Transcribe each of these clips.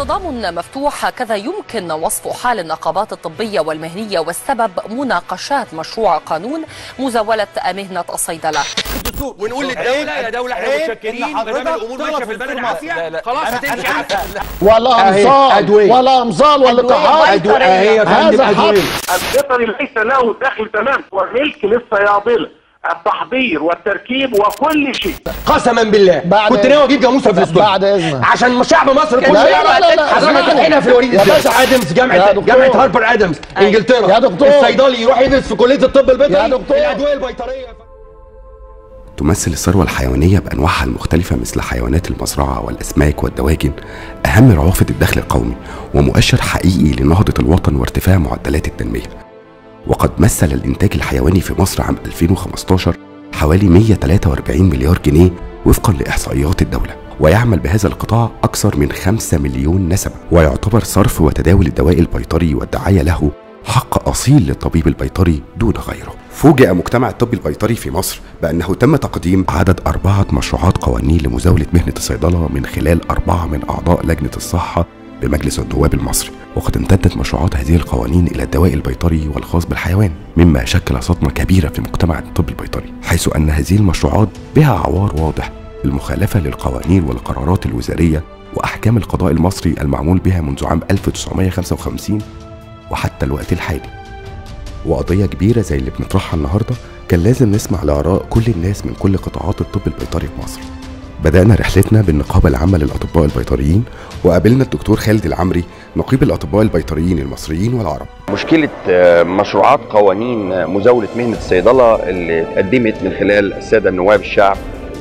اصطدام مفتوح هكذا يمكن وصف حال النقابات الطبية والمهنية والسبب مناقشات مشروع قانون مزاولة مهنة الصيدلة الدستور ونقول للدوله يا دوله احنا متشكرين ما دام الامور ماشيه في البلد عافيه خلاص هتمشي عافيه ولا امصال ولا امصال ولا لقاحات هذا حق البيطري ليس له دخل تمام وملك للصيادله التحضير والتركيب وكل شيء قسما بالله بعد كنت إذن. ناوي اجيب جاموسه في الاستوديو بعد إذنك. عشان شعب مصر كله لا، لا، لا، لا. حضرتك فاتحينها في الوريد يا ازاي؟ باشا. ادمز يا جامعه دكتور. جامعه هاربر ادمز انجلترا يا دكتور. الصيدلي يروح يدرس في كليه الطب البيطري يا دكتور. الادويه البيطريه تمثل الثروة الحيوانية بأنواعها المختلفة مثل حيوانات المزرعة والأسماك والدواجن أهم روافد الدخل القومي ومؤشر حقيقي لنهضة الوطن وارتفاع معدلات التنمية وقد مثل الإنتاج الحيواني في مصر عام 2015 حوالي 143 مليار جنيه وفقا لإحصائيات الدولة ويعمل بهذا القطاع أكثر من 5 مليون نسمة ويعتبر صرف وتداول الدواء البيطري والدعاية له حق أصيل للطبيب البيطري دون غيره فوجئ مجتمع الطب البيطري في مصر بأنه تم تقديم عدد أربعة مشروعات قوانين لمزاولة مهنة الصيدلة من خلال أربعة من أعضاء لجنة الصحة بمجلس النواب المصري وقد امتدت مشروعات هذه القوانين إلى الدواء البيطري والخاص بالحيوان مما شكل صدمة كبيرة في مجتمع الطب البيطري حيث أن هذه المشروعات بها عوار واضح المخالفة للقوانين والقرارات الوزارية وأحكام القضاء المصري المعمول بها منذ عام 1955 وحتى الوقت الحالي وقضية كبيرة زي اللي بنطرحها النهاردة كان لازم نسمع لآراء كل الناس من كل قطاعات الطب البيطري في مصر بدأنا رحلتنا بالنقابة العامة للأطباء البيطريين وقابلنا الدكتور خالد العمري نقيب الأطباء البيطريين المصريين والعرب مشكلة آه، مشروعات قوانين آه، مزاولة مهنة الصيدلة اللي اتقدمت من خلال السادة النواب الشعب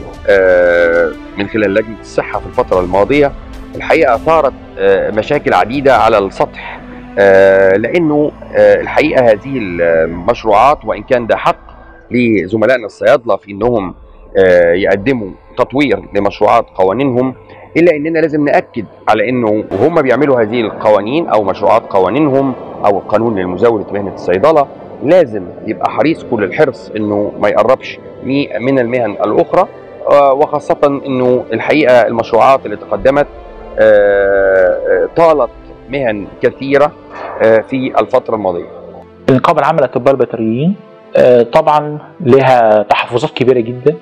آه، من خلال لجنة الصحة في الفترة الماضية الحقيقة أثارت آه، مشاكل عديدة على السطح آه، لأنه آه، الحقيقة هذه المشروعات وإن كان ده حق لزملائنا الصيادلة في أنهم آه، يقدموا تطوير لمشروعات قوانينهم الا اننا لازم ناكد على انه وهم بيعملوا هذه القوانين او مشروعات قوانينهم او القانون لمزاوله مهنه الصيدله لازم يبقى حريص كل الحرص انه ما يقربش مي- من المهن الاخرى آه، وخاصه انه الحقيقه المشروعات اللي تقدمت آه، آه، طالت مهن كثيره آه، في الفتره الماضيه النقابة العامة للأطباء البيطريين آه، طبعا لها تحفظات كبيرة جدا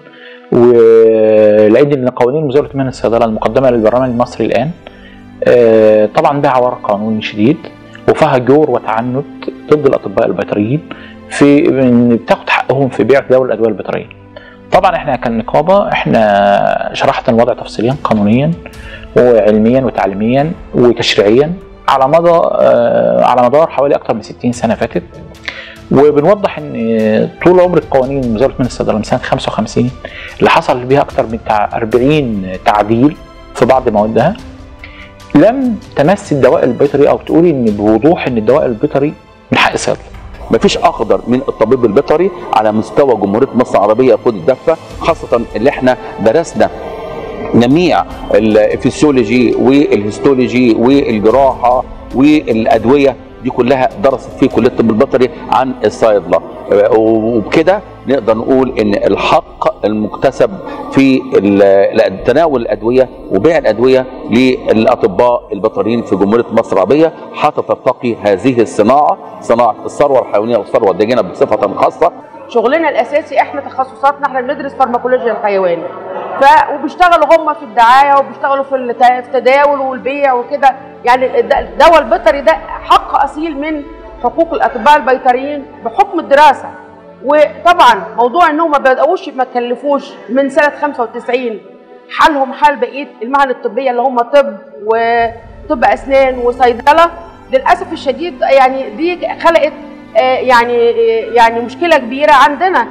ولأن إن قوانين مزاولة مهن الصيدلة المقدمة للبرلمان المصري الآن آه، طبعا بها عوار قانوني شديد وفيها جور وتعنت ضد الأطباء البيطريين في إن بتاخد حقهم في بيع تداول الأدوية البيطرية. طبعا احنا كنقابة احنا شرحنا الوضع تفصيليا قانونيا وعلميا وتعليميا وتشريعيا على مدى آه، على مدار حوالي اكثر من 60 سنه فاتت وبنوضح ان طول عمر القوانين مزاوله من الصيدله من سنه 55 اللي حصل بها اكثر من تع- 40 تعديل في بعض موادها لم تمس الدواء البيطري او تقولي ان بوضوح ان الدواء البيطري من حق الصيدله مفيش اقدر من الطبيب البيطري على مستوى جمهوريه مصر العربيه خد الدفه خاصه اللي احنا درسنا جميع الفسيولوجي والهيستولوجي والجراحه والادويه دي كلها درست في كليه الطب البيطري عن الصيدله وبكده نقدر نقول ان الحق المكتسب في ال- تناول الادويه وبيع الادويه للاطباء البيطريين في جمهوريه مصر العربيه حتى ترتقي هذه الصناعه صناعه الثروه الحيوانيه والثروه الداجنه بصفه خاصه شغلنا الاساسي احنا تخصصاتنا احنا بندرس فارماكولوجيا الحيوان ف وبيشتغلوا هم في الدعايه وبيشتغلوا في الت- في التداول والبيع وكده يعني الد- الدواء البيطري ده حق اصيل من حقوق الاطباء البيطريين بحكم الدراسه وطبعا موضوع انهم ما بداوش ما تكلفوش من سنه 95 حالهم حال بقيه المهن الطبيه اللي هم طب وطب اسنان وصيدله للاسف الشديد يعني دي خلقت آه، يعني آه، يعني مشكله كبيره عندنا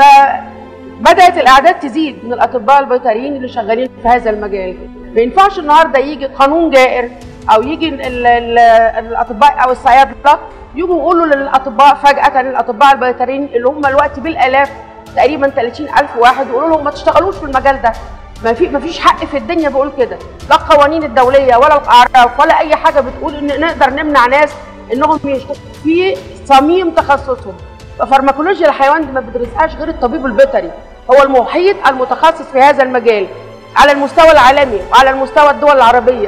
فبدات الاعداد تزيد من الاطباء البيطريين اللي شغالين في هذا المجال ما ينفعش النهارده يجي قانون جائر او يجي ال- ال- الاطباء او الصيادله يجوا يقولوا للاطباء فجاه الاطباء البيطريين اللي هم دلوقتي بالالاف تقريبا 30000 واحد يقولوا لهم ما تشتغلوش في المجال ده ما في ما فيش حق في الدنيا بيقول كده لا القوانين الدوليه ولا الاعراف ولا اي حاجه بتقول ان نقدر نمنع ناس انهم يشتغلوا في صميم تخصصهم ففارماكولوجيا الحيوان دي ما بيدرسهاش غير الطبيب البيطري هو المحيط المتخصص في هذا المجال على المستوى العالمي وعلى المستوى الدول العربيه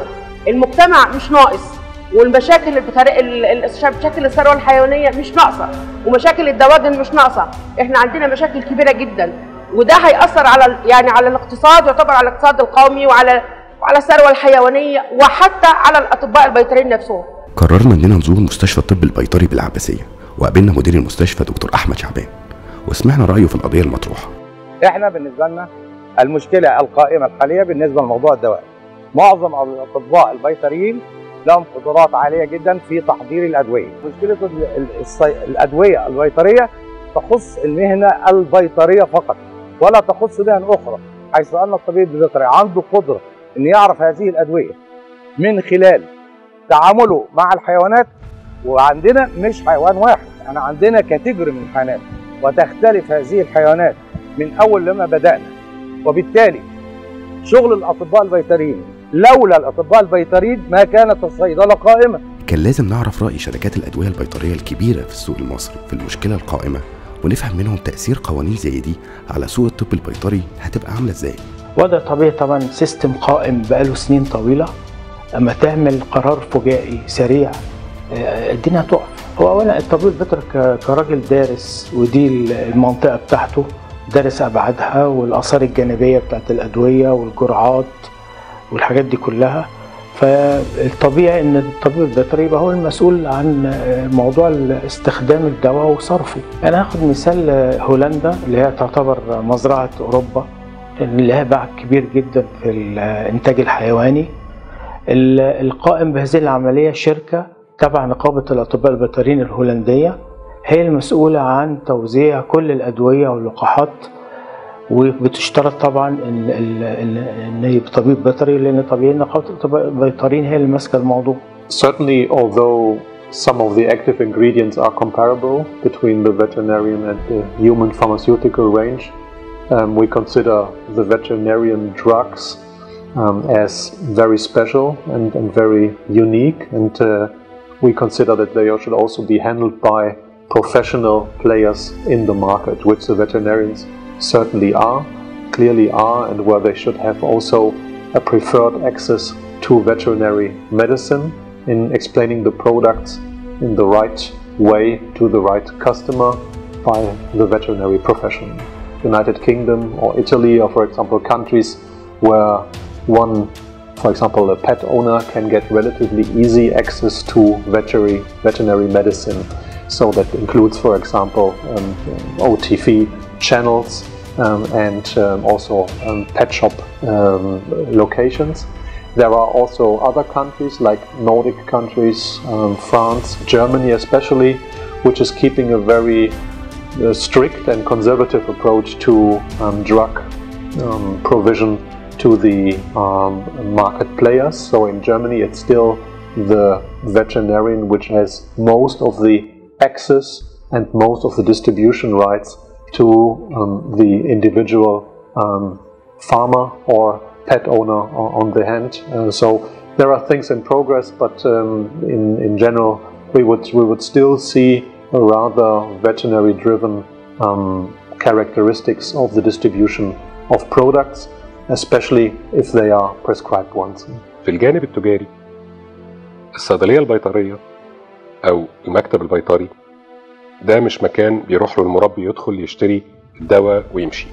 المجتمع مش ناقص والمشاكل بطريقه مشاكل الثروه الحيوانيه مش ناقصه ومشاكل الدواجن مش ناقصه احنا عندنا مشاكل كبيره جدا وده هيأثر على يعني على الاقتصاد يعتبر على الاقتصاد القومي وعلى وعلى الثروه الحيوانيه وحتى على الاطباء البيطريين نفسهم قررنا اننا نزور مستشفى الطب البيطري بالعباسيه وقابلنا مدير المستشفى دكتور احمد شعبان وسمعنا رايه في القضيه المطروحه احنا بالنسبه لنا المشكله القائمه الحاليه بالنسبه لموضوع الدواء معظم الاطباء البيطريين لهم قدرات عاليه جدا في تحضير الادويه مشكله الادويه البيطريه تخص المهنه البيطريه فقط ولا تخص مهن اخرى حيث ان الطبيب البيطري عنده قدره ان يعرف هذه الادويه من خلال تعامله مع الحيوانات وعندنا مش حيوان واحد انا عندنا كاتيجوري من الحيوانات وتختلف هذه الحيوانات من اول لما بدانا وبالتالي شغل الاطباء البيطريين لولا الاطباء البيطريين ما كانت الصيدله قائمه كان لازم نعرف راي شركات الادويه البيطريه الكبيره في السوق المصري في المشكله القائمه ونفهم منهم تاثير قوانين زي دي على سوق الطب البيطري هتبقى عامله ازاي وضع طبيعي طبعا سيستم قائم بقاله سنين طويله اما تعمل قرار فجائي سريع الدنيا هتقف هو اولا الطبيب البيطري كراجل دارس ودي المنطقه بتاعته دارس ابعادها والاثار الجانبيه بتاعت الادويه والجرعات والحاجات دي كلها فالطبيعي ان الطبيب البيطري يبقى هو المسؤول عن موضوع استخدام الدواء وصرفه انا هاخد مثال هولندا اللي هي تعتبر مزرعه اوروبا اللي لها باع كبير جدا في الانتاج الحيواني القائم بهذه العمليه شركه تبع نقابه الاطباء البيطريين الهولنديه هي المسؤوله عن توزيع كل الادويه واللقاحات وبتشترط طبعا ان ان يبقى طبيب بيطري لان طبيعي نقابه الاطباء البيطريين هي اللي ماسكه الموضوع. Certainly, although some of the active ingredients are comparable between the veterinarian and the human pharmaceutical range, um, we consider the veterinarian drugs um, as very special and, and very unique, and uh, we consider that they should also be handled by professional players in the market, which the veterinarians certainly are, clearly are, and where they should have also a preferred access to veterinary medicine in explaining the products in the right way to the right customer by the veterinary profession. United Kingdom or Italy are, for example, countries where one, for example, a pet owner can get relatively easy access to veterinary, veterinary medicine. So that includes, for example, um, OTV channels um, and um, also pet shop locations. There are also other countries like Nordic countries, France, Germany especially, which is keeping a very uh, strict and conservative approach to drug provision to the um, market players. So in Germany, it's still the veterinarian which has most of the access and most of the distribution rights to um, the individual um, farmer or pet owner on the hand. Uh, so there are things in progress, but in, in general, we would we would still see a rather veterinary-driven characteristics of the distribution of products. especially if they are prescribed ones. في الجانب التجاري الصيدلية البيطرية أو المكتب البيطري ده مش مكان بيروح له المربي يدخل يشتري الدواء ويمشي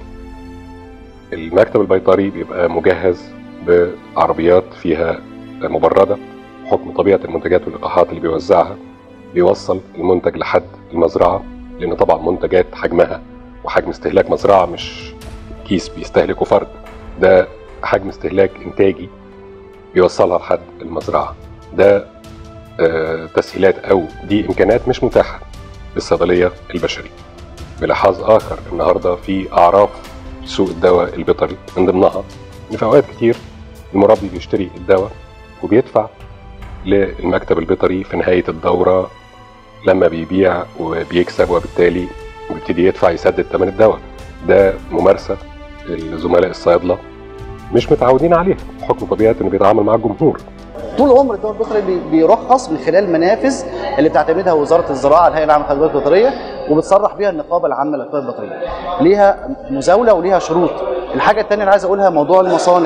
المكتب البيطري بيبقى مجهز بعربيات فيها مبردة بحكم طبيعة المنتجات واللقاحات اللي بيوزعها بيوصل المنتج لحد المزرعة لأن طبعا منتجات حجمها وحجم استهلاك مزرعة مش كيس بيستهلكه فرد ده حجم استهلاك انتاجي بيوصلها لحد المزرعه ده آه تسهيلات او دي امكانات مش متاحه للصيدليه البشري بلحاظ اخر النهارده في اعراف سوق الدواء البيطري من ضمنها ان في اوقات كتير المربي بيشتري الدواء وبيدفع للمكتب البيطري في نهايه الدوره لما بيبيع وبيكسب وبالتالي بيبتدي يدفع يسدد ثمن الدواء ده ممارسه الزملاء الصيادله مش متعودين عليها بحكم طبيعه انه بيتعامل مع الجمهور طول عمر الدواء البيطري بيرخص من خلال منافذ اللي بتعتمدها وزاره الزراعه الهيئه العامه للادويه البيطريه وبتصرح بيها النقابه العامه للادويه البيطريه. ليها مزاوله وليها شروط. الحاجه الثانيه اللي عايز اقولها موضوع المصانع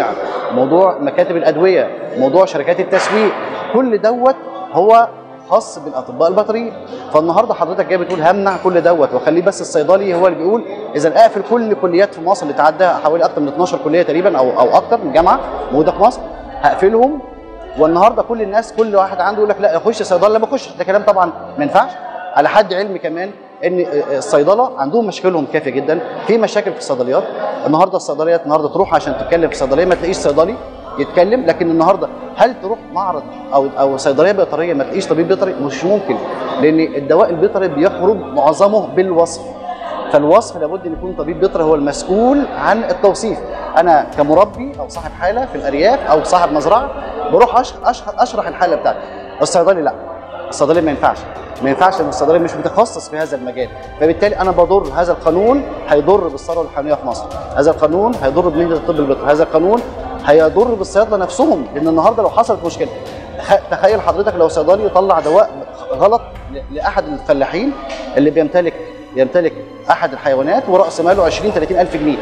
موضوع مكاتب الادويه موضوع شركات التسويق كل دوت هو خاص بالاطباء البيطريين فالنهارده حضرتك جاي بتقول همنع كل دوت واخليه بس الصيدلي هو اللي بيقول اذا اقفل كل كليات في مصر اللي تعدى حوالي اكتر من 12 كليه تقريبا او او اكتر من جامعه موجوده في مصر هقفلهم والنهارده كل الناس كل واحد عنده يقول لك لا اخش صيدله لا ما اخش ده كلام طبعا ما ينفعش على حد علمي كمان ان الصيدله عندهم مشاكلهم كافيه جدا في مشاكل في الصيدليات النهارده الصيدليات النهارده تروح عشان تتكلم في صيدليه ما تلاقيش صيدلي يتكلم لكن النهارده هل تروح معرض او او صيدليه بيطريه ما تلاقيش طبيب بيطري مش ممكن لان الدواء البيطري بيخرج معظمه بالوصف فالوصف لابد ان يكون طبيب بيطري هو المسؤول عن التوصيف انا كمربي او صاحب حاله في الارياف او صاحب مزرعه بروح اشرح اشرح الحاله بتاعتي الصيدلي لا الصيدلي ما ينفعش ما ينفعش لان الصيدلي مش متخصص في هذا المجال فبالتالي انا بضر هذا القانون هيضر بالثروه الحيوانيه في مصر هذا القانون هيضر بمهنه الطب البيطري هذا القانون هيضر بالصيادله نفسهم لان النهارده لو حصلت مشكله تخيل حضرتك لو صيدلي يطلع دواء غلط لاحد الفلاحين اللي بيمتلك يمتلك احد الحيوانات وراس ماله 20 30 الف جنيه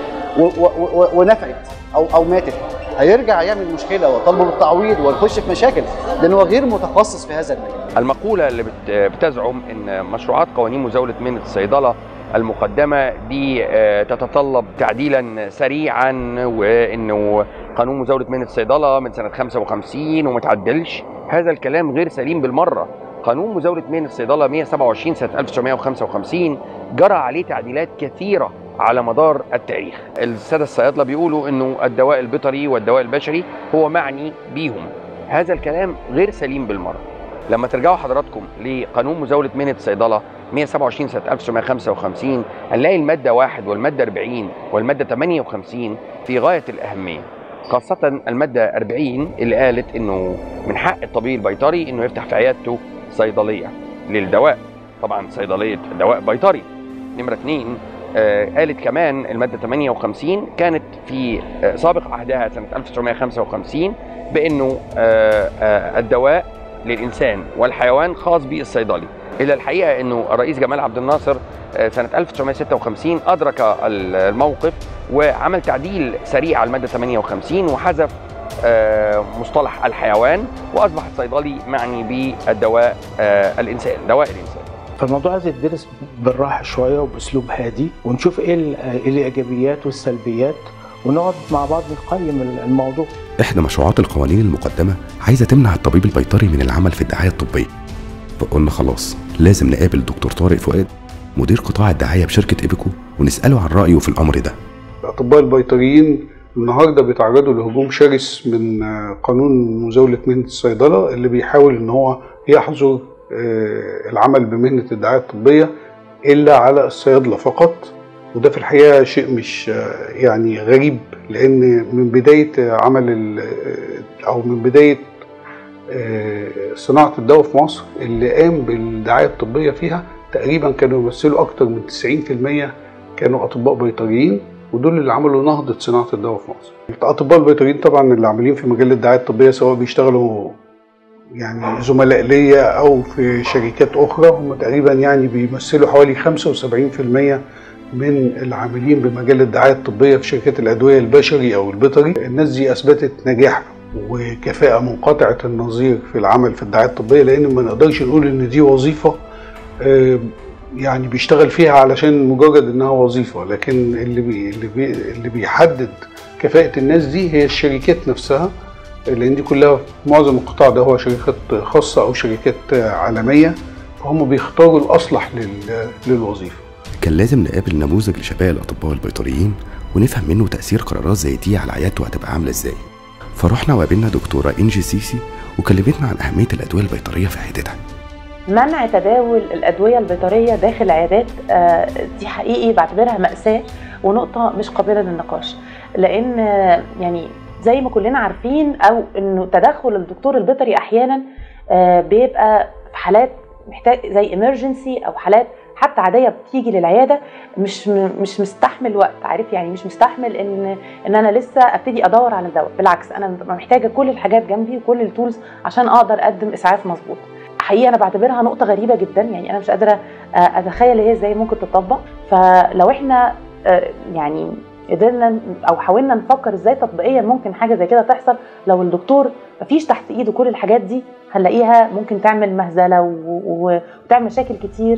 ونفعت او او ماتت هيرجع يعمل مشكله وطالبه بالتعويض ويخش في مشاكل لان هو غير متخصص في هذا المجال. المقوله اللي بتزعم ان مشروعات قوانين مزاوله مهنه الصيدله المقدمه دي تتطلب تعديلا سريعا وانه قانون مزاوله مهنه الصيدله من سنه 55 وما تعدلش هذا الكلام غير سليم بالمره قانون مزاوله مهنه الصيدله 127 سنه 1955 جرى عليه تعديلات كثيره على مدار التاريخ الساده الصيادله بيقولوا انه الدواء البيطري والدواء البشري هو معني بيهم هذا الكلام غير سليم بالمره لما ترجعوا حضراتكم لقانون مزاوله مهنه الصيدله 127 سنه 1955 هنلاقي الماده 1 والماده 40 والماده 58 في غايه الاهميه خاصة المادة 40 اللي قالت انه من حق الطبيب البيطري انه يفتح في عيادته صيدلية للدواء طبعا صيدلية دواء بيطري نمرة 2 آه قالت كمان المادة 58 كانت في آه سابق عهدها سنة 1955 بأنه آه آه الدواء للإنسان والحيوان خاص بالصيدلي إلى الحقيقة أنه الرئيس جمال عبد الناصر آه سنة 1956 أدرك الموقف وعمل تعديل سريع على المادة 58 وحذف آه مصطلح الحيوان وأصبح الصيدلي معني بالدواء آه الإنسان دواء الإنسان فالموضوع عايز يدرس بالراحه شويه وباسلوب هادي ونشوف ايه الايجابيات والسلبيات ونقعد مع بعض نقيم الموضوع. احدى مشروعات القوانين المقدمه عايزه تمنع الطبيب البيطري من العمل في الدعايه الطبيه. فقلنا خلاص لازم نقابل الدكتور طارق فؤاد مدير قطاع الدعايه بشركه ايبكو ونساله عن رايه في الامر ده. الاطباء البيطريين النهارده بيتعرضوا لهجوم شرس من قانون مزاوله مهنه الصيدله اللي بيحاول ان هو يحظر العمل بمهنة الدعاية الطبية إلا على الصيادلة فقط وده في الحقيقة شيء مش يعني غريب لأن من بداية عمل أو من بداية صناعة الدواء في مصر اللي قام بالدعاية الطبية فيها تقريبا كانوا يمثلوا أكتر من 90% كانوا أطباء بيطريين ودول اللي عملوا نهضة صناعة الدواء في مصر. الأطباء البيطريين طبعا اللي عاملين في مجال الدعاية الطبية سواء بيشتغلوا يعني زملاء ليا او في شركات اخرى هم تقريبا يعني بيمثلوا حوالي 75% من العاملين بمجال الدعايه الطبيه في شركات الادويه البشري او البيطري الناس دي اثبتت نجاح وكفاءه منقطعه النظير في العمل في الدعايه الطبيه لان ما نقدرش نقول ان دي وظيفه يعني بيشتغل فيها علشان مجرد انها وظيفه لكن اللي بي اللي, بي اللي بيحدد كفاءه الناس دي هي الشركات نفسها لان دي كلها معظم القطاع ده هو شركات خاصه او شركات عالميه فهم بيختاروا الاصلح للوظيفه. كان لازم نقابل نموذج لشباب الاطباء البيطريين ونفهم منه تاثير قرارات زي دي على عيادته هتبقى عامله ازاي. فرحنا وقابلنا دكتوره انجي سيسي وكلمتنا عن اهميه الادويه البيطريه في عيادتها. منع تداول الادويه البيطريه داخل العيادات دي حقيقي بعتبرها ماساه ونقطه مش قابله للنقاش لان يعني زي ما كلنا عارفين او انه تدخل الدكتور البيطري احيانا بيبقى في حالات محتاج زي ايمرجنسي او حالات حتى عاديه بتيجي للعياده مش مش مستحمل وقت عارف يعني مش مستحمل ان ان انا لسه ابتدي ادور على الدواء بالعكس انا محتاجه كل الحاجات جنبي وكل التولز عشان اقدر اقدم اسعاف مظبوط حقيقه انا بعتبرها نقطه غريبه جدا يعني انا مش قادره اتخيل هي ازاي ممكن تطبق فلو احنا يعني قدرنا او حاولنا نفكر ازاي تطبيقيا ممكن حاجه زي كده تحصل لو الدكتور مفيش تحت ايده كل الحاجات دي هنلاقيها ممكن تعمل مهزله وتعمل مشاكل كتير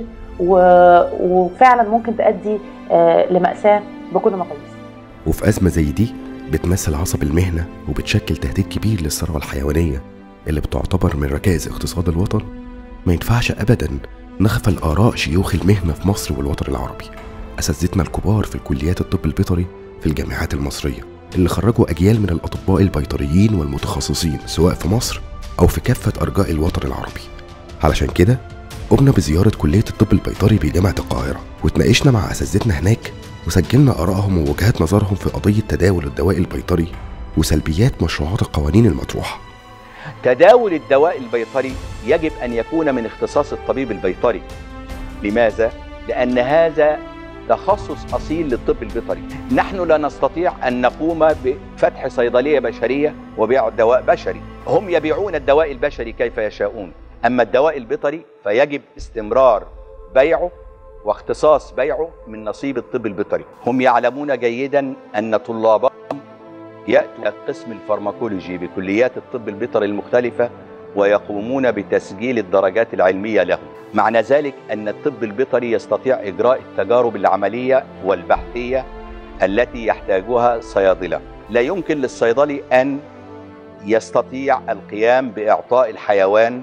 وفعلا ممكن تؤدي لماساه بكل مقاييس وفي أزمة زي دي بتمثل عصب المهنة وبتشكل تهديد كبير للثروة الحيوانية اللي بتعتبر من ركائز اقتصاد الوطن ما ينفعش أبدا نغفل آراء شيوخ المهنة في مصر والوطن العربي أساتذتنا الكبار في الكليات الطب البيطري في الجامعات المصرية اللي خرجوا أجيال من الأطباء البيطريين والمتخصصين سواء في مصر أو في كافة أرجاء الوطن العربي علشان كده قمنا بزيارة كلية الطب البيطري بجامعة القاهرة وتناقشنا مع أساتذتنا هناك وسجلنا آرائهم ووجهات نظرهم في قضية تداول الدواء البيطري وسلبيات مشروعات القوانين المطروحة تداول الدواء البيطري يجب أن يكون من اختصاص الطبيب البيطري لماذا؟ لأن هذا تخصص أصيل للطب البيطري نحن لا نستطيع أن نقوم بفتح صيدلية بشرية وبيع دواء بشري هم يبيعون الدواء البشري كيف يشاءون أما الدواء البيطري فيجب استمرار بيعه واختصاص بيعه من نصيب الطب البيطري هم يعلمون جيدا أن طلابهم يأتوا إلى قسم الفارماكولوجي بكليات الطب البيطري المختلفة ويقومون بتسجيل الدرجات العلمية لهم معنى ذلك أن الطب البيطري يستطيع إجراء التجارب العملية والبحثية التي يحتاجها صيادلة لا يمكن للصيدلي أن يستطيع القيام بإعطاء الحيوان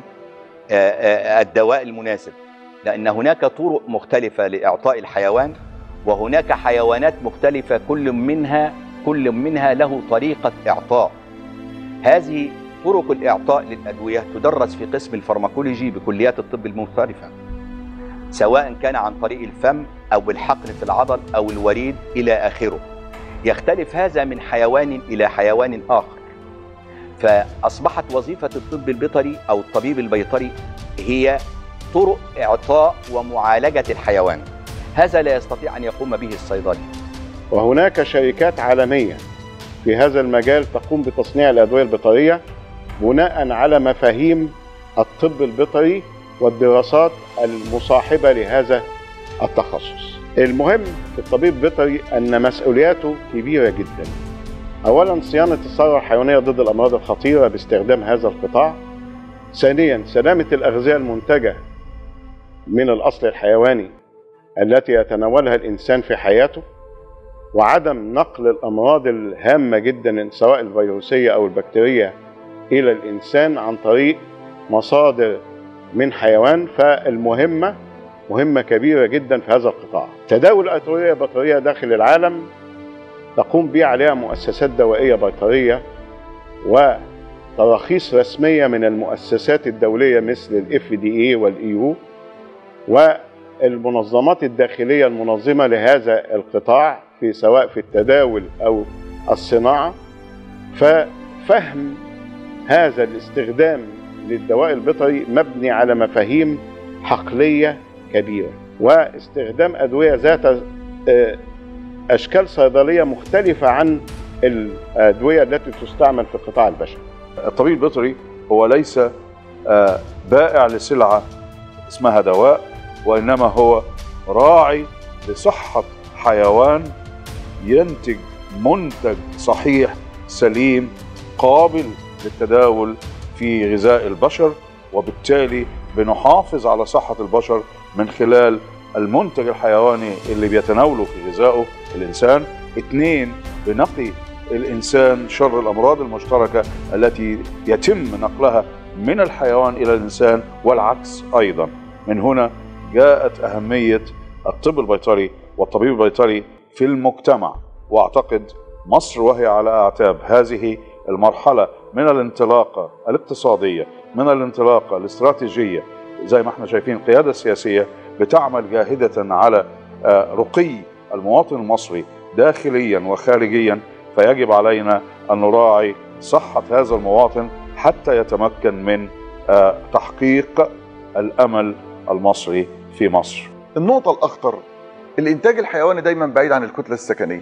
الدواء المناسب لأن هناك طرق مختلفة لإعطاء الحيوان وهناك حيوانات مختلفة كل منها كل منها له طريقة إعطاء هذه طرق الإعطاء للأدوية تدرس في قسم الفارماكولوجي بكليات الطب المختلفة سواء كان عن طريق الفم أو بالحقن في العضل أو الوريد إلى آخره يختلف هذا من حيوان إلى حيوان آخر فأصبحت وظيفة الطب البيطري أو الطبيب البيطري هي طرق إعطاء ومعالجة الحيوان هذا لا يستطيع أن يقوم به الصيدلي وهناك شركات عالمية في هذا المجال تقوم بتصنيع الأدوية البيطرية بناء على مفاهيم الطب البيطري والدراسات المصاحبة لهذا التخصص المهم في الطبيب البيطري أن مسؤولياته كبيرة جدا أولا صيانة الثروة الحيوانية ضد الأمراض الخطيرة باستخدام هذا القطاع ثانيا سلامة الأغذية المنتجة من الأصل الحيواني التي يتناولها الإنسان في حياته وعدم نقل الأمراض الهامة جدا سواء الفيروسية أو البكتيرية إلى الإنسان عن طريق مصادر من حيوان فالمهمة مهمة كبيرة جدا في هذا القطاع تداول الأدوية البيطرية داخل العالم تقوم به عليها مؤسسات دوائية بيطرية وتراخيص رسمية من المؤسسات الدولية مثل الاف دي اي والايو والمنظمات الداخلية المنظمة لهذا القطاع في سواء في التداول أو الصناعة ففهم هذا الاستخدام للدواء البيطري مبني على مفاهيم حقلية كبيرة واستخدام أدوية ذات أشكال صيدلية مختلفة عن الأدوية التي تستعمل في القطاع البشري الطبيب البيطري هو ليس بائع لسلعة اسمها دواء وإنما هو راعي لصحة حيوان ينتج منتج صحيح سليم قابل للتداول في غذاء البشر وبالتالي بنحافظ على صحة البشر من خلال المنتج الحيواني اللي بيتناوله في غذائه الإنسان اثنين بنقي الإنسان شر الأمراض المشتركة التي يتم نقلها من الحيوان إلى الإنسان والعكس أيضا من هنا جاءت أهمية الطب البيطري والطبيب البيطري في المجتمع واعتقد مصر وهي على اعتاب هذه المرحله من الانطلاقه الاقتصاديه من الانطلاقه الاستراتيجيه زي ما احنا شايفين القياده السياسيه بتعمل جاهده على رقي المواطن المصري داخليا وخارجيا فيجب علينا ان نراعي صحه هذا المواطن حتى يتمكن من تحقيق الامل المصري في مصر. النقطه الاخطر الانتاج الحيواني دايما بعيد عن الكتله السكنيه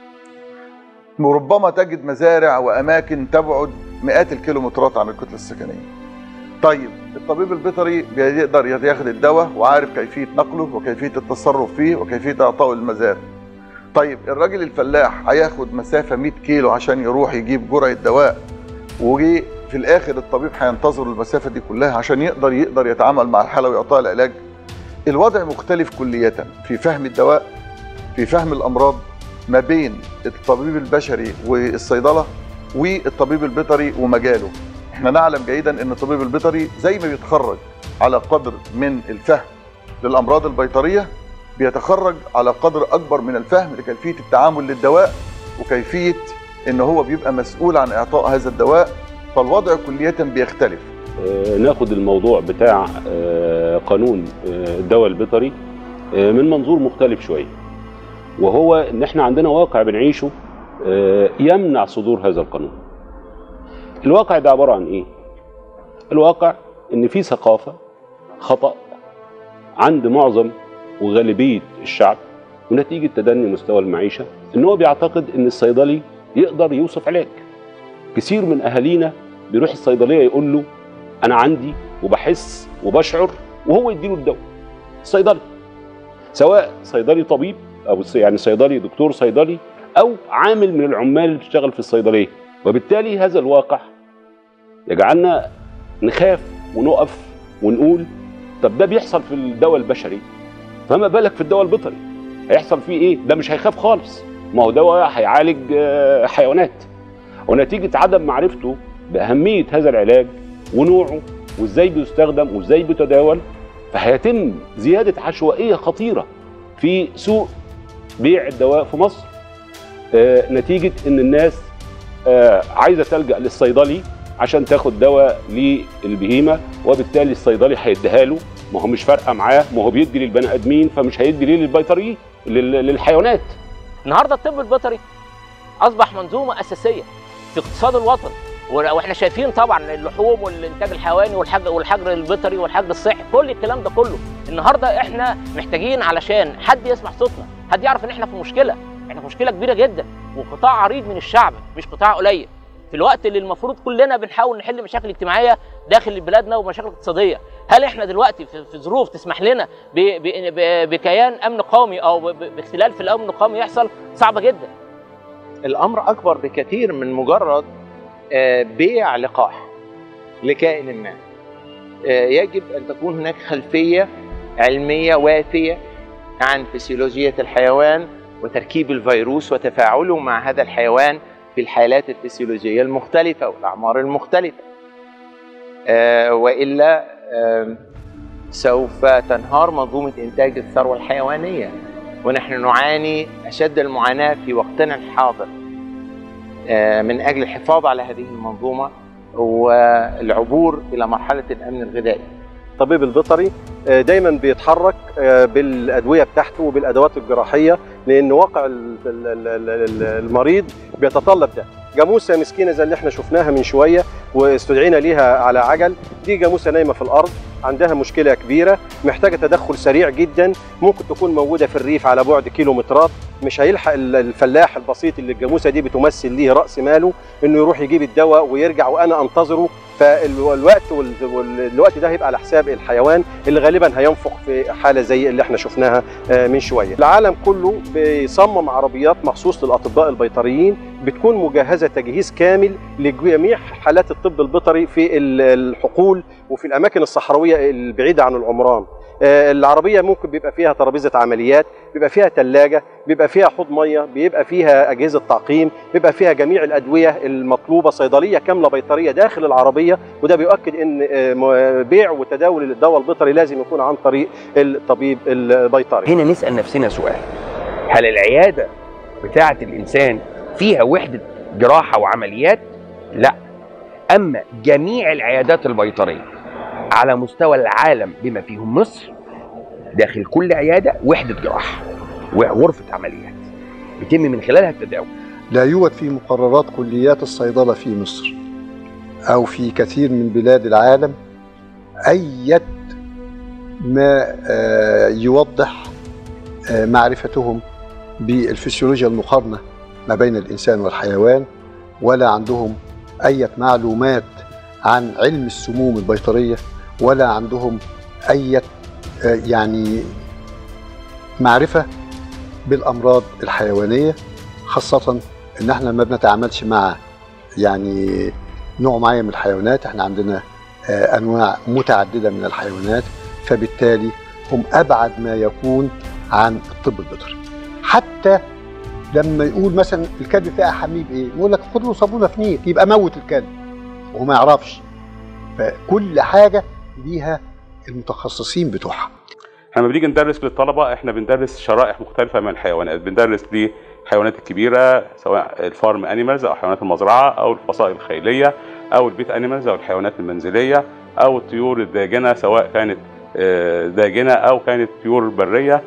وربما تجد مزارع واماكن تبعد مئات الكيلومترات عن الكتله السكنيه طيب الطبيب البيطري بيقدر ياخد الدواء وعارف كيفيه نقله وكيفيه التصرف فيه وكيفيه اعطائه للمزارع طيب الراجل الفلاح هياخد مسافه 100 كيلو عشان يروح يجيب جرعه دواء وجي في الاخر الطبيب هينتظر المسافه دي كلها عشان يقدر يقدر يتعامل مع الحاله ويعطيها العلاج الوضع مختلف كلية في فهم الدواء في فهم الأمراض ما بين الطبيب البشري والصيدلة والطبيب البيطري ومجاله احنا نعلم جيدا ان الطبيب البيطري زي ما بيتخرج على قدر من الفهم للأمراض البيطرية بيتخرج على قدر أكبر من الفهم لكيفية التعامل للدواء وكيفية ان هو بيبقى مسؤول عن إعطاء هذا الدواء فالوضع كلية بيختلف آه، ناخد الموضوع بتاع آه، قانون آه، الدواء البيطري آه، من منظور مختلف شويه وهو ان احنا عندنا واقع بنعيشه آه، يمنع صدور هذا القانون الواقع ده عباره عن ايه الواقع ان في ثقافه خطا عند معظم وغالبيه الشعب ونتيجه تدني مستوى المعيشه ان هو بيعتقد ان الصيدلي يقدر يوصف علاج كثير من اهالينا بيروح الصيدليه يقول له انا عندي وبحس وبشعر وهو يديله الدواء الصيدلي سواء صيدلي طبيب او يعني صيدلي دكتور صيدلي او عامل من العمال اللي بتشتغل في الصيدليه وبالتالي هذا الواقع يجعلنا نخاف ونقف ونقول طب ده بيحصل في الدواء البشري فما بالك في الدواء البيطري هيحصل فيه ايه ده مش هيخاف خالص ما هو دواء هيعالج آه، حيوانات ونتيجه عدم معرفته باهميه هذا العلاج ونوعه وازاي بيستخدم وازاي بيتداول فهيتم زياده عشوائيه خطيره في سوق بيع الدواء في مصر آه، نتيجه ان الناس آه، عايزه تلجا للصيدلي عشان تاخد دواء للبهيمه وبالتالي الصيدلي هيديها له ما هو مش فارقه معاه ما هو بيدي للبني ادمين فمش هيدي ليه للبيطريين لل- للحيوانات النهارده الطب البيطري اصبح منظومه اساسيه في اقتصاد الوطن واحنا شايفين طبعا اللحوم والانتاج الحيواني والحجر والحجر البيطري والحجر الصحي كل الكلام ده كله النهارده احنا محتاجين علشان حد يسمع صوتنا حد يعرف ان احنا في مشكله احنا في مشكله كبيره جدا وقطاع عريض من الشعب مش قطاع قليل في الوقت اللي المفروض كلنا بنحاول نحل مشاكل اجتماعيه داخل بلادنا ومشاكل اقتصاديه هل احنا دلوقتي في في ظروف تسمح لنا ب- ب- ب- بكيان امن قومي او ب- ب- باختلال في الامن القومي يحصل صعبه جدا الامر اكبر بكثير من مجرد آه، بيع لقاح لكائن ما آه، يجب ان تكون هناك خلفيه علميه وافيه عن فسيولوجيه الحيوان وتركيب الفيروس وتفاعله مع هذا الحيوان في الحالات الفسيولوجيه المختلفه والاعمار المختلفه آه، والا آه، سوف تنهار منظومه انتاج الثروه الحيوانيه ونحن نعاني اشد المعاناه في وقتنا الحاضر آه، من اجل الحفاظ على هذه المنظومه والعبور الى مرحله الامن الغذائي. الطبيب البيطري آه، دايما بيتحرك آه، بالادويه بتاعته وبالادوات الجراحيه لان واقع ال- ال- ال- ال- المريض بيتطلب ده جاموسه مسكينه زي اللي احنا شفناها من شويه واستدعينا ليها على عجل دي جاموسه نايمه في الارض عندها مشكله كبيره محتاجه تدخل سريع جدا ممكن تكون موجوده في الريف على بعد كيلومترات مش هيلحق ال- الفلاح البسيط اللي الجاموسه دي بتمثل ليه راس ماله انه يروح يجيب الدواء ويرجع وانا انتظره فالوقت وال- والوقت ده هيبقى على حساب الحيوان اللي غالبا هينفق في حاله زي اللي احنا شفناها آه، من شويه. العالم كله بيصمم عربيات مخصوص للاطباء البيطريين بتكون مجهزه تجهيز كامل لجميع حالات الطب البيطري في ال- الحقول وفي الاماكن الصحراويه البعيده عن العمران. آه، العربيه ممكن بيبقى فيها ترابيزه عمليات بيبقى فيها ثلاجه بيبقى فيها حوض ميه بيبقى فيها اجهزه تعقيم بيبقى فيها جميع الادويه المطلوبه صيدليه كامله بيطريه داخل العربيه وده بيؤكد ان آه، م- بيع وتداول الدواء البيطري لازم يكون عن طريق الطبيب البيطري هنا نسأل نفسنا سؤال هل العيادة بتاعة الإنسان فيها وحدة جراحة وعمليات؟ لا أما جميع العيادات البيطرية على مستوى العالم بما فيهم مصر داخل كل عيادة وحدة جراحة وغرفة عمليات يتم من خلالها التداول لا يوجد في مقررات كليات الصيدلة في مصر أو في كثير من بلاد العالم أي ما آه، يوضح آه، معرفتهم بالفسيولوجيا المقارنة ما بين الإنسان والحيوان ولا عندهم أي معلومات عن علم السموم البيطرية ولا عندهم أي آه، يعني معرفة بالامراض الحيوانيه خاصه ان احنا ما بنتعاملش مع يعني نوع معين من الحيوانات احنا عندنا آه، انواع متعدده من الحيوانات فبالتالي هم ابعد ما يكون عن الطب البيطري حتى لما يقول مثلا الكلب فيها حميه بايه يقول لك خد له صابونه في نيل يبقى موت الكلب وهو ما يعرفش فكل حاجه ليها المتخصصين بتوعها احنا لما بنيجي ندرس للطلبه احنا بندرس شرائح مختلفه من الحيوانات بندرس للحيوانات الكبيره سواء الفارم انيمالز او حيوانات المزرعه او الفصائل الخيليه او البيت انيمالز او الحيوانات المنزليه او الطيور الداجنه سواء كانت آه، داجنه او كانت طيور بريه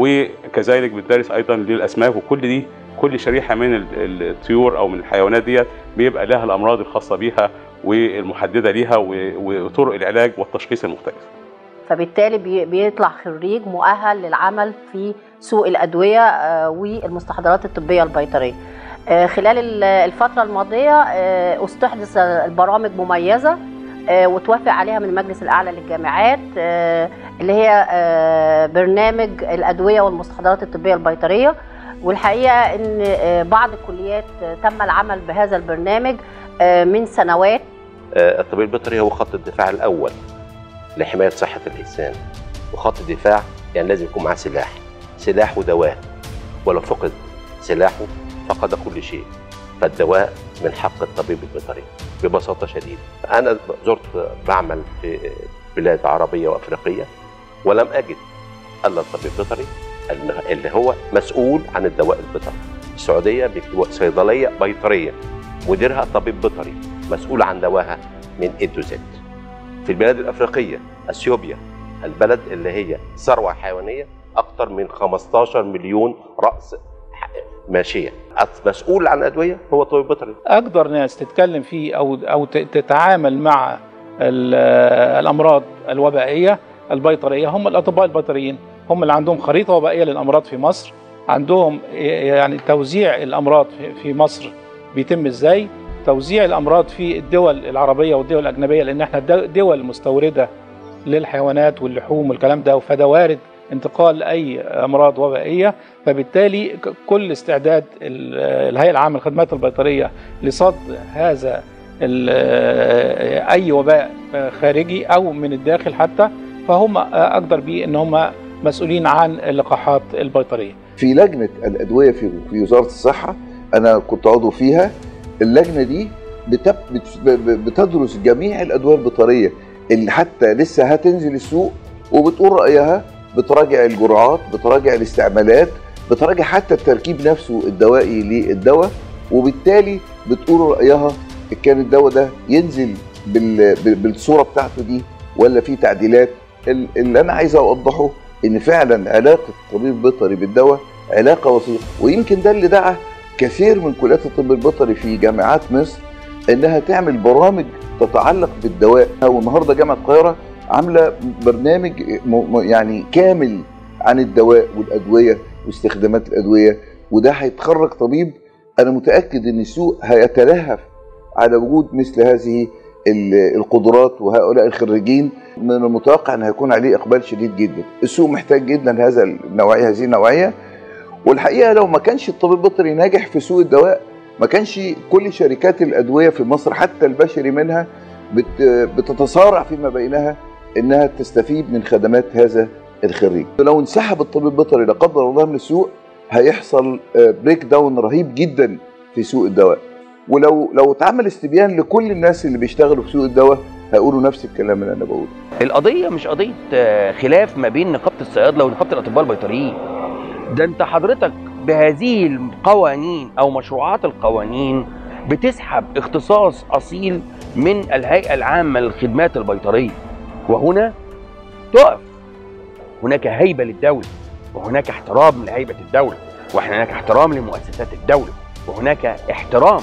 وكذلك بندرس ايضا للاسماك وكل دي كل شريحه من ال- ال- الطيور او من الحيوانات ديت بيبقى لها الامراض الخاصه بيها والمحدده ليها و- وطرق العلاج والتشخيص المختلف فبالتالي بي- بيطلع خريج مؤهل للعمل في سوق الأدوية آه، والمستحضرات الطبية البيطرية آه، خلال ال- الفترة الماضية آه، استحدث البرامج مميزة آه، وتوافق عليها من المجلس الأعلى للجامعات آه، اللي هي آه، برنامج الأدوية والمستحضرات الطبية البيطرية والحقيقة أن آه، بعض الكليات آه، تم العمل بهذا البرنامج آه، من سنوات آه، الطبيب البيطري هو خط الدفاع الاول لحمايه صحه الانسان وخط الدفاع يعني لازم يكون معاه سلاح سلاح ودواء ولو فقد سلاحه فقد كل شيء فالدواء من حق الطبيب البيطري ببساطه شديده انا زرت بعمل في بلاد عربيه وافريقيه ولم اجد الا الطبيب البيطري اللي هو مسؤول عن الدواء البيطري السعوديه بيكتبوا صيدليه بيطريه مديرها طبيب بيطري مسؤول عن دواها من اي تو زد في البلاد الافريقيه اثيوبيا البلد اللي هي ثروه حيوانيه اكثر من 15 مليون راس ح- ماشيه مسؤول عن الادويه هو طبيب بيطري اقدر ناس تتكلم فيه او او ت- تتعامل مع ال- الامراض الوبائيه البيطريه هم الاطباء البيطريين هم اللي عندهم خريطه وبائيه للامراض في مصر عندهم يعني توزيع الامراض في- في مصر بيتم ازاي توزيع الامراض في الدول العربيه والدول الاجنبيه لان احنا دو- دول مستورده للحيوانات واللحوم والكلام ده فده وارد انتقال اي امراض وبائيه فبالتالي ك- كل استعداد ال- الهيئه العامه للخدمات البيطريه لصد هذا ال- اي وباء خارجي او من الداخل حتى فهم اقدر بيه ان هم مسؤولين عن اللقاحات البيطريه في لجنه الادويه في في وزاره الصحه انا كنت عضو فيها اللجنه دي بتب بت- ب- بتدرس جميع الادويه البيطريه اللي حتى لسه هتنزل السوق وبتقول رايها بتراجع الجرعات بتراجع الاستعمالات بتراجع حتى التركيب نفسه الدوائي للدواء وبالتالي بتقول رايها إن كان الدواء ده ينزل بال- بال- بالصوره بتاعته دي ولا في تعديلات ال- اللي انا عايز اوضحه ان فعلا علاقه الطبيب البيطري بالدواء علاقه وثيقه ويمكن ده اللي دعا كثير من كليات الطب البيطري في جامعات مصر انها تعمل برامج تتعلق بالدواء والنهارده جامعه القاهره عامله برنامج م- م- يعني كامل عن الدواء والادويه واستخدامات الادويه وده هيتخرج طبيب انا متاكد ان السوق هيتلهف على وجود مثل هذه ال- القدرات وهؤلاء الخريجين من المتوقع ان هيكون عليه اقبال شديد جدا السوق محتاج جدا هذا النوعيه هذه النوعيه والحقيقه لو ما كانش الطبيب البيطري ناجح في سوق الدواء ما كانش كل شركات الادويه في مصر حتى البشري منها بت بتتصارع فيما بينها انها تستفيد من خدمات هذا الخريج لو انسحب الطبيب البيطري لا قدر الله من السوق هيحصل بريك داون رهيب جدا في سوق الدواء ولو لو اتعمل استبيان لكل الناس اللي بيشتغلوا في سوق الدواء هيقولوا نفس الكلام اللي انا بقوله القضيه مش قضيه آه، خلاف ما بين نقابه الصيادله ونقابه الاطباء البيطريين ده انت حضرتك بهذه القوانين او مشروعات القوانين بتسحب اختصاص اصيل من الهيئه العامه للخدمات البيطريه وهنا تقف هناك هيبه للدوله وهناك احترام لهيبه الدوله وهناك احترام لمؤسسات الدوله وهناك احترام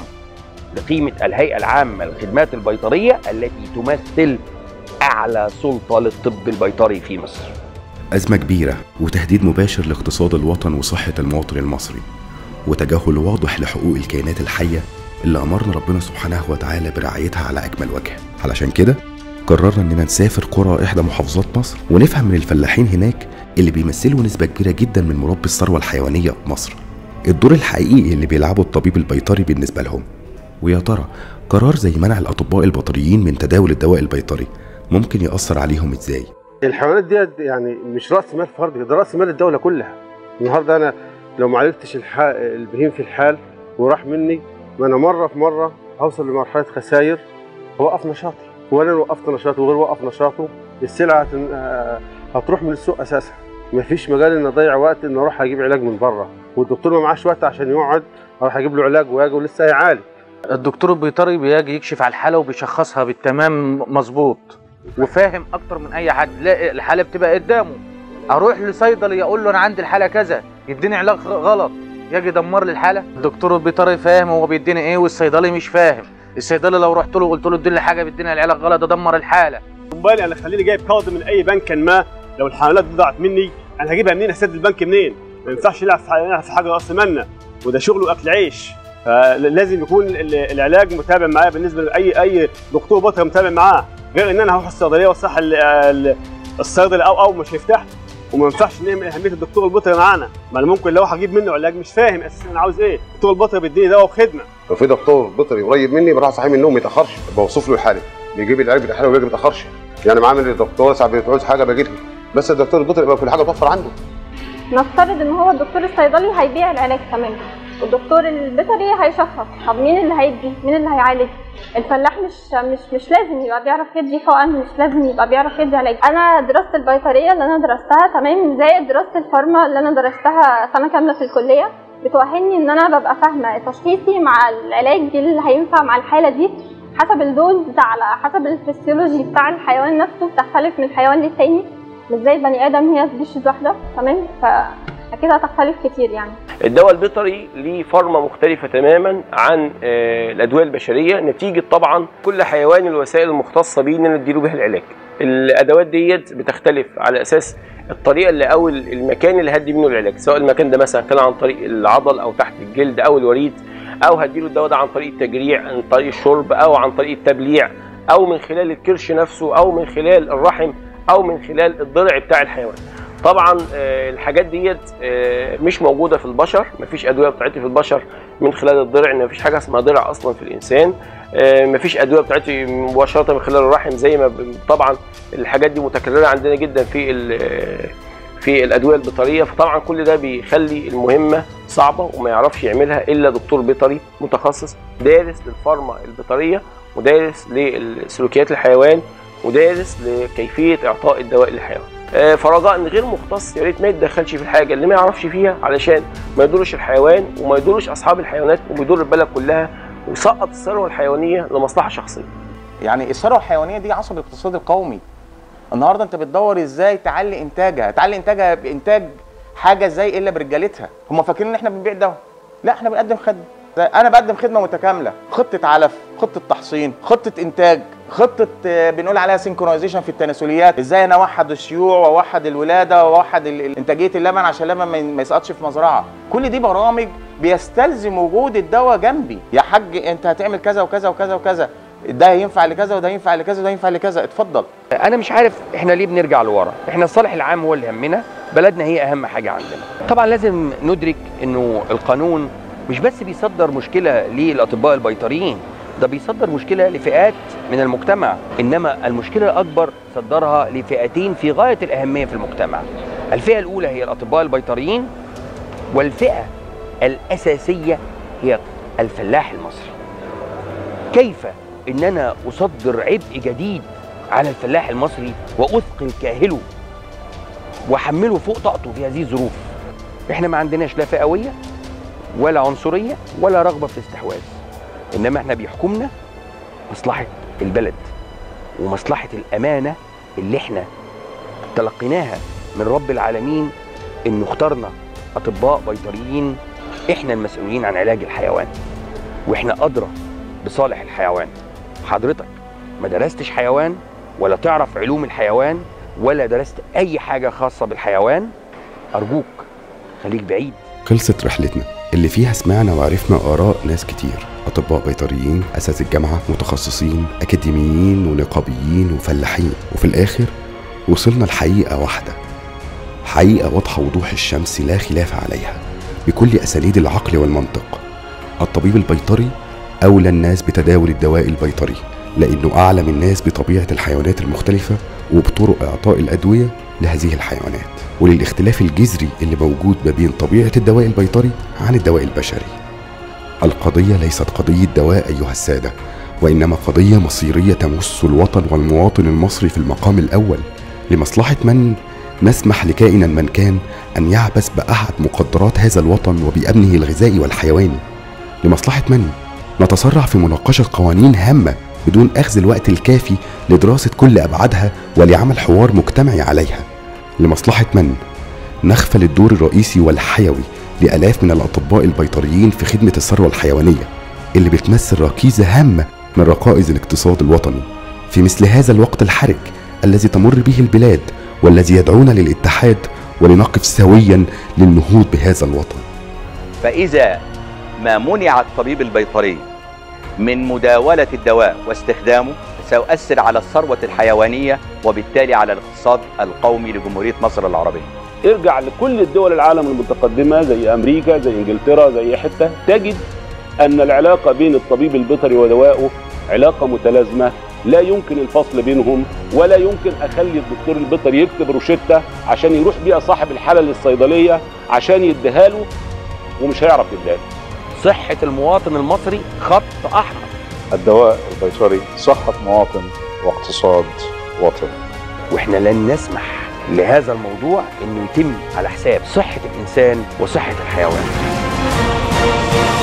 لقيمه الهيئه العامه للخدمات البيطريه التي تمثل اعلى سلطه للطب البيطري في مصر أزمة كبيرة وتهديد مباشر لاقتصاد الوطن وصحة المواطن المصري وتجاهل واضح لحقوق الكائنات الحية اللي أمرنا ربنا سبحانه وتعالى برعايتها على أكمل وجه علشان كده قررنا إننا نسافر قرى إحدى محافظات مصر ونفهم من الفلاحين هناك اللي بيمثلوا نسبة كبيرة جدا من مربي الثروة الحيوانية في مصر الدور الحقيقي اللي بيلعبه الطبيب البيطري بالنسبة لهم ويا ترى قرار زي منع الأطباء البيطريين من تداول الدواء البيطري ممكن يأثر عليهم إزاي؟ الحيوانات دي يعني مش راس مال فردي ده راس مال الدوله كلها النهارده انا لو ما عالجتش الح... البهيم في الحال وراح مني ما انا مره في مره هوصل لمرحله خسائر اوقف نشاطي وانا لو وقفت نشاطي وغير وقف نشاطه السلعه هتن... آه، هتروح من السوق اساسا مفيش مجال ان اضيع وقت ان اروح اجيب علاج من بره والدكتور ما معاش وقت عشان يقعد اروح اجيب له علاج وياجي ولسه هيعالج الدكتور البيطري بيجي يكشف على الحاله وبيشخصها بالتمام مظبوط وفاهم اكتر من اي حد لا الحاله بتبقى قدامه اروح لصيدلي اقول له انا عندي الحاله كذا يديني علاج غلط يجي يدمر لي الحاله الدكتور البيطري فاهم هو بيديني ايه والصيدلي مش فاهم الصيدلي لو رحت له وقلت له اديني حاجه بيديني العلاج غلط ادمر الحاله بالي انا خليني جايب قرض من اي بنك ما لو الحملات دي ضاعت مني انا هجيبها منين اسد البنك منين ما ينفعش يلعب في يلعب في حاجه راس مالنا وده شغله اكل عيش فلازم يكون ال- العلاج متابع معايا بالنسبه لاي اي دكتور بطل متابع معاه غير ان انا هروح الصيدليه واصح ال- ال- الصيدلي او او مش هيفتح وما ينفعش نعمل اهميه الدكتور البطري معانا ما انا ممكن لو هجيب منه علاج مش فاهم اساسا انا عاوز ايه الدكتور البطري بيديني دواء وخدمه لو في دكتور بيطري قريب مني بروح صحيح من النوم ما يتاخرش بوصف له الحاله بيجيب العلاج بتاع الحاله وبيجي ما يتاخرش يعني معاه من الدكتور ساعات بتعوز حاجه باجي له بس الدكتور البيطري يبقى كل حاجه توفر عنده نفترض ان هو الدكتور الصيدلي هيبيع العلاج تمام والدكتور البيطري هيشخص طب مين اللي هيدي مين اللي هيعالج الفلاح مش مش مش لازم يبقى بيعرف يدي حقن مش لازم يبقى بيعرف يدي علاج انا دراسه البيطريه اللي انا درستها تمام زي دراسه الفارما اللي انا درستها سنه كامله في الكليه بتؤهلني ان انا ببقى فاهمه تشخيصي مع العلاج اللي هينفع مع الحاله دي حسب الدوز على حسب الفسيولوجي بتاع الحيوان نفسه بتختلف من حيوان للتاني مش زي البني ادم هي سبيشيز واحده تمام فاكيد هتختلف كتير يعني الدواء البيطري ليه فورمه مختلفه تماما عن آه، الادويه البشريه نتيجه طبعا كل حيوان الوسائل المختصه بيه ان نديله بها العلاج الادوات ديت بتختلف على اساس الطريقه اللي او المكان اللي هدي منه العلاج سواء المكان ده مثلا كان عن طريق العضل او تحت الجلد او الوريد او هديله الدواء ده عن طريق التجريع عن طريق الشرب او عن طريق التبليع او من خلال الكرش نفسه او من خلال الرحم او من خلال الضلع بتاع الحيوان طبعا آه، الحاجات ديت آه، مش موجوده في البشر مفيش ادويه بتاعتي في البشر من خلال الضلع ان مفيش حاجه اسمها ضلع اصلا في الانسان آه، مفيش ادويه بتاعتي مباشره من خلال الرحم زي ما ب- طبعا الحاجات دي متكرره عندنا جدا في ال- في الادويه البيطريه فطبعا كل ده بيخلي المهمه صعبه وما يعرفش يعملها الا دكتور بيطري متخصص دارس للفارما البيطريه ودارس لسلوكيات الحيوان ودارس لكيفيه اعطاء الدواء للحيوان آه، فرجاء ان غير مختص يا ريت ما يتدخلش في الحاجه اللي ما يعرفش فيها علشان ما يضرش الحيوان وما يضرش اصحاب الحيوانات وبيضر البلد كلها ويسقط الثروه الحيوانيه لمصلحه شخصيه يعني الثروه الحيوانيه دي عصب الاقتصاد القومي النهارده انت بتدور ازاي تعلي انتاجها تعلي انتاجها بانتاج حاجه زي الا برجالتها هم فاكرين ان احنا بنبيع دواء لا احنا بنقدم خدمه انا بقدم خدمه متكامله خطه علف خطه تحصين خطه انتاج خطه آه، بنقول عليها سينكرونايزيشن في التناسليات ازاي انا اوحد الشيوع واوحد الولاده واوحد ال- ال- انتاجيه اللبن عشان اللبن ما ي- ما يسقطش في مزرعه كل دي برامج بيستلزم وجود الدواء جنبي يا حاج انت هتعمل كذا وكذا وكذا وكذا ده ينفع لكذا وده ينفع لكذا وده ينفع لكذا اتفضل انا مش عارف احنا ليه بنرجع لورا احنا الصالح العام هو اللي يهمنا بلدنا هي اهم حاجه عندنا طبعا لازم ندرك انه القانون مش بس بيصدر مشكله للاطباء البيطريين ده بيصدر مشكله لفئات من المجتمع انما المشكله الاكبر صدرها لفئتين في غايه الاهميه في المجتمع الفئه الاولى هي الاطباء البيطريين والفئه الاساسيه هي الفلاح المصري كيف ان انا اصدر عبء جديد على الفلاح المصري واثقل كاهله واحمله فوق طاقته في هذه الظروف احنا ما عندناش لا فئويه ولا عنصريه ولا رغبه في الاستحواذ انما احنا بيحكمنا مصلحه البلد ومصلحه الامانه اللي احنا تلقيناها من رب العالمين انه اخترنا اطباء بيطريين احنا المسؤولين عن علاج الحيوان واحنا ادرى بصالح الحيوان حضرتك ما درستش حيوان ولا تعرف علوم الحيوان ولا درست اي حاجه خاصه بالحيوان ارجوك خليك بعيد خلصت رحلتنا اللي فيها سمعنا وعرفنا آراء ناس كتير أطباء بيطريين أساتذة الجامعة متخصصين أكاديميين ونقابيين وفلاحين وفي الآخر وصلنا لحقيقة واحدة حقيقة واضحة وضوح الشمس لا خلاف عليها بكل أساليب العقل والمنطق الطبيب البيطري أولى الناس بتداول الدواء البيطري لأنه أعلم الناس بطبيعة الحيوانات المختلفة وبطرق إعطاء الأدوية لهذه الحيوانات وللاختلاف الجذري اللي موجود ما بين طبيعة الدواء البيطري عن الدواء البشري القضية ليست قضية دواء أيها السادة وإنما قضية مصيرية تمس الوطن والمواطن المصري في المقام الأول لمصلحة من نسمح لكائنا من كان أن يعبث بأحد مقدرات هذا الوطن وبأمنه الغذائي والحيواني لمصلحة من نتسرع في مناقشة قوانين هامة بدون أخذ الوقت الكافي لدراسة كل أبعادها ولعمل حوار مجتمعي عليها لمصلحة من نغفل الدور الرئيسي والحيوي لآلاف من الأطباء البيطريين في خدمة الثروة الحيوانية اللي بتمثل ركيزة هامة من ركائز الاقتصاد الوطني في مثل هذا الوقت الحرج الذي تمر به البلاد والذي يدعونا للاتحاد ولنقف سويا للنهوض بهذا الوطن فإذا ما منع الطبيب البيطري من مداولة الدواء واستخدامه سيؤثر على الثروة الحيوانية وبالتالي على الاقتصاد القومي لجمهورية مصر العربية ارجع لكل الدول العالم المتقدمه زي امريكا زي انجلترا زي حته تجد ان العلاقه بين الطبيب البيطري ودوائه علاقه متلازمه لا يمكن الفصل بينهم ولا يمكن اخلي الدكتور البيطري يكتب روشته عشان يروح بيها صاحب الحاله للصيدليه عشان يديها له ومش هيعرف يديها له صحة المواطن المصري خط أحمر الدواء البيطري صحة مواطن واقتصاد وطن واحنا لن نسمح لهذا الموضوع انه يتم على حساب صحة الانسان وصحة الحيوان